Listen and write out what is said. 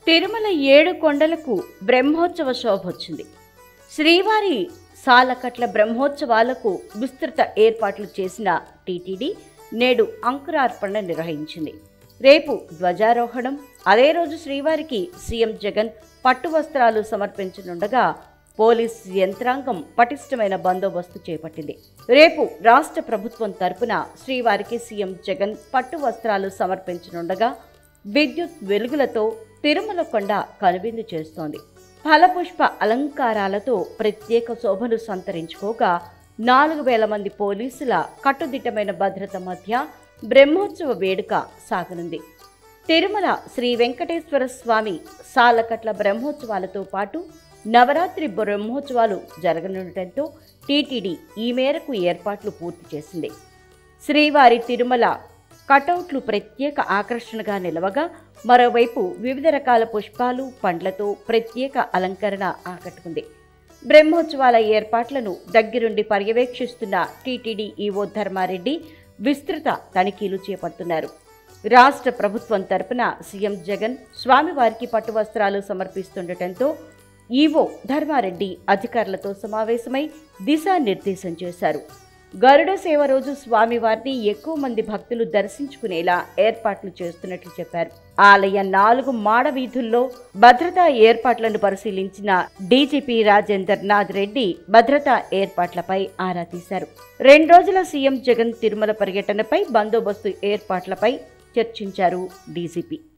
తిరుమల ఏడు కొండలకు బ్రహ్మోత్సవ శోభ వచ్చింది శ్రీవారి సాలకట్ల బ్రహ్మోత్సవాలకు విస్తృత ఏర్పాట్లు చేసిన టీటీడీ నేడు అంకురార్పణ నిర్వహించింది రేపు ధ్వజారోహణం అదే రోజు శ్రీవారికి సీఎం జగన్ పట్టు వస్త్రాలు సమర్పించనుండగా పోలీస్ యంత్రాంగం పటిష్టమైన బందోబస్తు చేపట్టింది రేపు రాష్ట్ర ప్రభుత్వం తరపున శ్రీవారికి సీఎం జగన్ పట్టు వస్త్రాలు సమర్పించనుండగా విద్యుత్ వెలుగులతో తిరుమల కొండ కనువిందు చేస్తోంది ఫలపుష్ప అలంకారాలతో ప్రత్యేక శోభను సంతరించుకోగా నాలుగు వేల మంది పోలీసుల కట్టుదిట్టమైన భద్రత మధ్య బ్రహ్మోత్సవ వేడుక సాగనుంది తిరుమల శ్రీ వెంకటేశ్వర స్వామి సాలకట్ల బ్రహ్మోత్సవాలతో పాటు నవరాత్రి బ్రహ్మోత్సవాలు జరగనుండటంతో టీటీడీ ఈ మేరకు ఏర్పాట్లు పూర్తి చేసింది శ్రీవారి తిరుమల కటౌట్లు ప్రత్యేక ఆకర్షణగా నిలవగా మరోవైపు వివిధ రకాల పుష్పాలు పండ్లతో ప్రత్యేక అలంకరణ ఆకట్టుకుంది బ్రహ్మోత్సవాల ఏర్పాట్లను దగ్గరుండి పర్యవేక్షిస్తున్న టీటీడీ ఈవో ధర్మారెడ్డి విస్తృత తనిఖీలు చేపడుతున్నారు రాష్ట్ర ప్రభుత్వం తరపున సీఎం జగన్ స్వామివారికి పట్టు వస్త్రాలు సమర్పిస్తుండటంతో ఈవో ధర్మారెడ్డి అధికారులతో సమావేశమై దిశానిర్దేశం చేశారు గరుడ సేవ రోజు స్వామివారిని ఎక్కువ మంది భక్తులు దర్శించుకునేలా ఏర్పాట్లు చేస్తున్నట్లు చెప్పారు ఆలయ నాలుగు మాడ వీధుల్లో భద్రతా ఏర్పాట్లను పరిశీలించిన డీజీపీ రాజేందర్ నాథ్ రెడ్డి భద్రతా ఏర్పాట్లపై ఆరా తీశారు రెండు రోజుల సీఎం జగన్ తిరుమల పర్యటనపై బందోబస్తు ఏర్పాట్లపై చర్చించారు డీజీపీ